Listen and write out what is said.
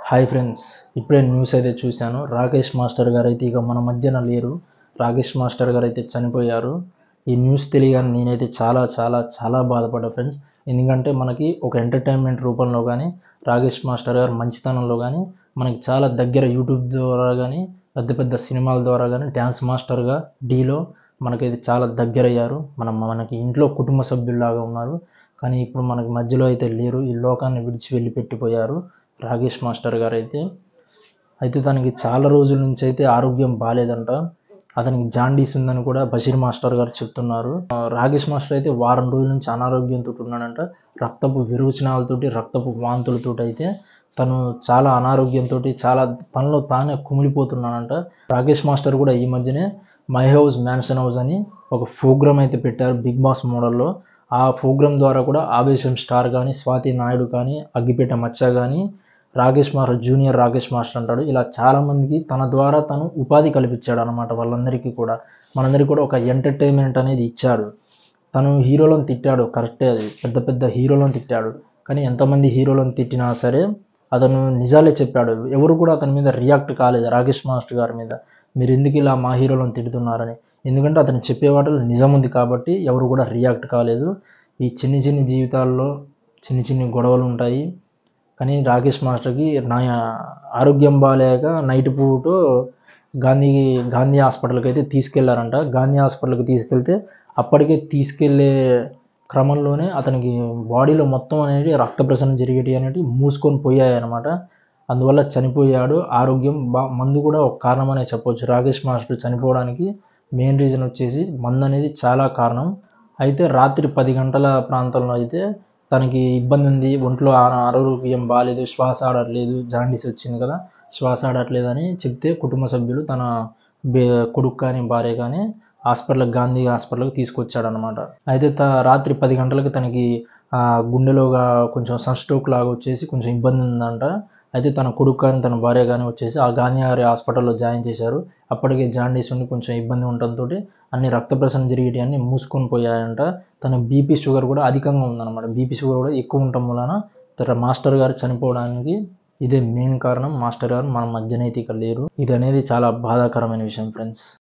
hi friends ఇప్పుడే news అయితే చూశాను రాకేష్ మాస్టర్ గారు అయితే ఇక మన మధ్యన లేరు రాకేష్ మాస్టర్ గారు అయితే చనిపోయారు ఈ న్యూస్ తెలియగానే నేనైతే చాలా చాలా చాలా బాధపడ్డా ఫ్రెండ్స్ ఎందుకంటే మనకి ఒక ఎంటర్టైన్మెంట్ రూపంలో కానీ రాకేష్ మాస్టర్ గారు మంచితనంలో కానీ మనకి చాలా దగ్గర యూట్యూబ్ ద్వారా కానీ పెద్ద పెద్ద సినిమాల ద్వారా కానీ డ్యాన్స్ మాస్టర్గా డీలో మనకైతే చాలా దగ్గర అయ్యారు మనం మనకి ఇంట్లో కుటుంబ సభ్యుల్లాగా ఉన్నారు కానీ ఇప్పుడు మనకి మధ్యలో అయితే లేరు ఈ లోకాన్ని విడిచి వెళ్ళి పెట్టిపోయారు రాకేష్ మాస్టర్ గారు అయితే అయితే తనకి చాలా రోజుల నుంచి అయితే ఆరోగ్యం బాగాలేదంట అతనికి జాండీస్ ఉందని కూడా బషీర్ మాస్టర్ గారు చెప్తున్నారు ఆ, రాకేష్ మాస్టర్ అయితే వారం రోజుల నుంచి అనారోగ్యంతో ఉన్నాడంట రక్తపు విరోచనాలతోటి రక్తపు వాంతులతోటి అయితే తను చాలా అనారోగ్యంతో చాలా తనలో తానే కుమిలిపోతున్నాడంట రాకేష్ మాస్టర్ కూడా ఈ మధ్యనే మై హౌస్ మ్యాన్షన్ హౌస్ అని ఒక ప్రోగ్రామ్ అయితే పెట్టారు బిగ్ బాస్ మోడల్లో ఆ ప్రోగ్రామ్ ద్వారా కూడా ఆవేశం స్టార్ కానీ స్వాతి నాయుడు కానీ అగ్గిపేట మచ్చ కానీ Rakesh master junior Rakesh master అంటాడు ఇలా చాలామందికి తన ద్వారా తను ఉపాధి కల్పించాడు అనమాట వాళ్ళందరికీ కూడా మనందరికీ కూడా ఒక ఎంటర్టైన్మెంట్ అనేది ఇచ్చాడు తను హీరోలను తిట్టాడు కరెక్టే అది పెద్ద పెద్ద హీరోలను తిట్టాడు కానీ ఎంతమంది హీరోలను తిట్టినా సరే అతను నిజాలే చెప్పాడు ఎవరు కూడా అతని మీద రియాక్ట్ కాలేదు రాకేష్ మాస్టర్ గారి మీద మీరు ఎందుకు ఇలా మా హీరోలను తిడుతున్నారని ఎందుకంటే అతను చెప్పే వాటిలో నిజం ఉంది కాబట్టి ఎవరు కూడా రియాక్ట్ కాలేదు ఈ చిన్ని చిన్ని జీవితాల్లో చిన్ని చిన్ని గొడవలు ఉంటాయి కానీ రాకేష్ మాస్టర్కి నా ఆరోగ్యం బాగాలేక నైట్ పూట గాంధీ గాంధీ హాస్పిటల్కి అయితే తీసుకెళ్లారంట గాంధీ హాస్పిటల్కి తీసుకెళ్తే అప్పటికే తీసుకెళ్లే క్రమంలోనే అతనికి బాడీలో మొత్తం అనేది రక్త ప్రసరణ జరిగేటి అనేవి మూసుకొని పోయాయి అనమాట అందువల్ల చనిపోయాడు ఆరోగ్యం బా మందు కూడా ఒక కారణం అనే చెప్పొచ్చు రాకేష్ మాస్టర్ చనిపోవడానికి మెయిన్ రీజన్ వచ్చేసి మందు అనేది చాలా కారణం అయితే రాత్రి పది గంటల ప్రాంతంలో అయితే తనకి ఇబ్బంది ఉంది ఒంట్లో ఆ- ఆరోగ్యం బాగాలేదు శ్వాస ఆడట్లేదు జాండీస్ వచ్చింది కదా శ్వాస ఆడట్లేదని చెప్తే కుటుంబ సభ్యులు తన బే కొడుకు కానీ భార్య కానీ హాస్పిటల్ గాంధీ హాస్పిటల్కి తీసుకొచ్చాడనమాట అయితే త రాత్రి పది గంటలకు తనకి ఆ, గుండెలోగా కొంచెం సన్ స్ట్రోక్ లాగా వచ్చేసి కొంచెం ఇబ్బంది ఉందంట అయితే తన కొడుకు కానీ తన భార్య కానీ వచ్చేసి ఆ గాంధీ గారి హాస్పిటల్లో జాయిన్ చేశారు అప్పటికే జాండీస్ ఉండి కొంచెం ఇబ్బంది ఉండటంతో అన్ని రక్త ప్రసరణ జరిగేటి అన్ని మూసుకొని పోయాయంట తన బీపీ షుగర్ కూడా అధికంగా ఉందన్నమాట బీపీ షుగర్ కూడా ఎక్కువ ఉండటం వలన తన మాస్టర్ గారు చనిపోవడానికి ఇదే మెయిన్ కారణం మాస్టర్ గారు మన మధ్యనైతే ఇక లేరు ఇది అనేది చాలా బాధాకరమైన విషయం ఫ్రెండ్స్